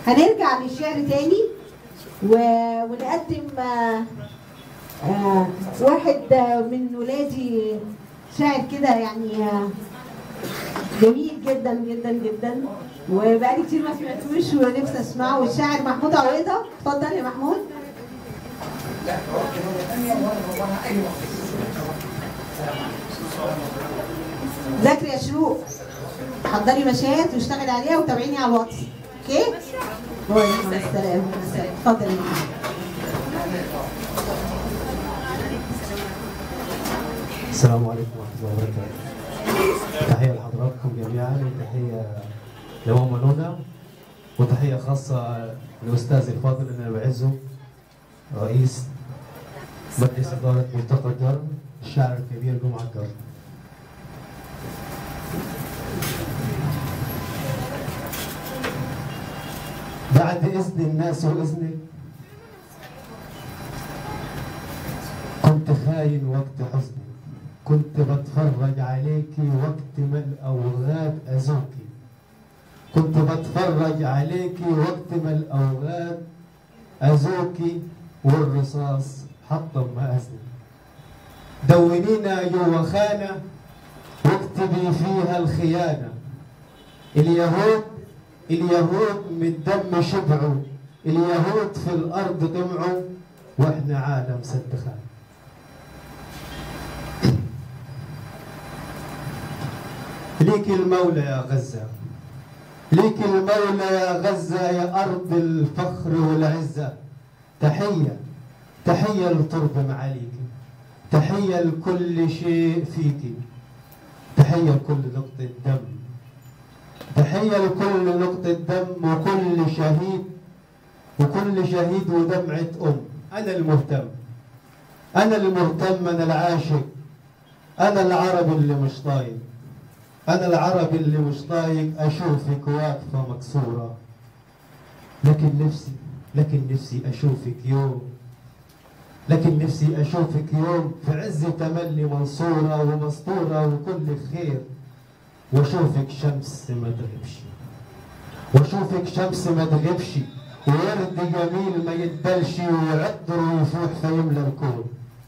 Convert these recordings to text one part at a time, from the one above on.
هنرجع للشعر تاني و... ونقدم آه، آه، واحد آه، من ولادي شاعر كده يعني آه، جميل جدا جدا جدا وبقالي كتير ما سمعتوش ونفسي اسمعه والشاعر محمود عويضه اتفضل يا محمود ذاكري يا شروق حضري مشاهد واشتغلي عليها وتابعيني على الواتس اوكي؟ باي مع السلامه مع السلامه اتفضل يا محمود السلام عليكم ورحمة الله وبركاته. تحية لحضراتكم جميعا وتحية لماما نونا وتحية خاصة لأستاذي الفاضل اللي أنا بعزه رئيس مجلس إدارة ملتقى القرن الشاعر الكبير جمعة القرن. بعد إذن الناس وإذنك كنت خاين وقت حزني كنت بتفرج عليكي وقت ما الأوغاد أذوكي كنت بتفرج عليكي وقت ما الأوغاد أذوكي والرصاص حطم مأذني دونينا جوا خانة واكتبي فيها الخيانة اليهود اليهود من الدم شبعوا اليهود في الأرض طمعوا وإحنا عالم سدخان ليك المولى يا غزة ليك المولى يا غزة يا أرض الفخر والعزة تحية تحية لترب معاليك تحية لكل شيء فيك تحية لكل نقطة دم تحية لكل نقطة دم وكل شهيد وكل شهيد ودمعة أم أنا المهتم أنا المهتم أنا العاشق أنا العربي اللي مش طايق أنا العربي اللي مش طايق أشوفك واقفة مكسورة لكن نفسي لكن نفسي أشوفك يوم لكن نفسي أشوفك يوم في عز تملي منصورة ومسطورة وكل خير وأشوفك شمس ما تغيبش وأشوفك شمس ما تغيبش وورد جميل ما يتبلش ويعطر ويفوح فيملى الكون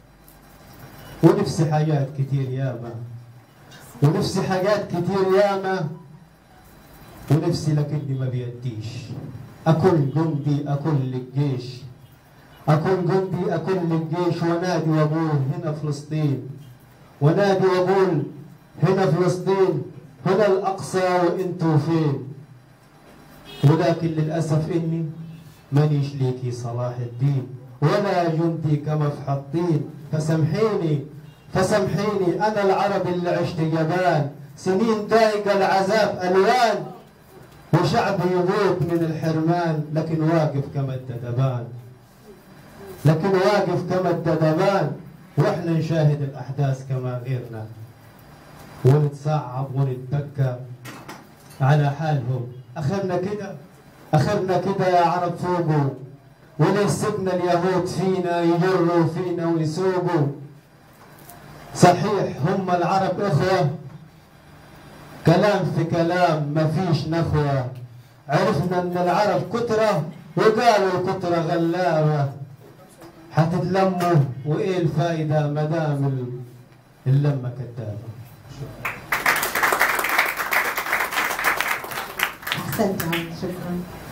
ونفسي حاجات كتير ياما ونفسي حاجات كتير ياما ونفسي لكني ما بيديش أكون جندي أكون للجيش أكون جندي أكون للجيش ونادي وأقول هنا فلسطين ونادي وأقول هنا فلسطين هنا الأقصى وأنتوا فين ولكن للأسف إني مانيش ليكي صلاح الدين ولا جندي كما في حطين فسامحيني فسامحيني أنا العربي اللي عشت جبان سنين دايقة العذاب ألوان وشعبي يموت من الحرمان لكن واقف كما الدبان لكن واقف كما الدبان واحنا نشاهد الأحداث كما غيرنا ونتصعب ونتبكى على حالهم أخرنا كده أخرنا كده يا عرب فوقوا وليه سبنا اليهود فينا يجروا فينا ويسوقوا صحيح هم العرب إخوة كلام في كلام ما فيش نخوة عرفنا ان العرب كترة وقالوا الكترة غلابة حتتلموا وايه الفايدة مدام اللمة كدابة احسنت يا عم، شكرا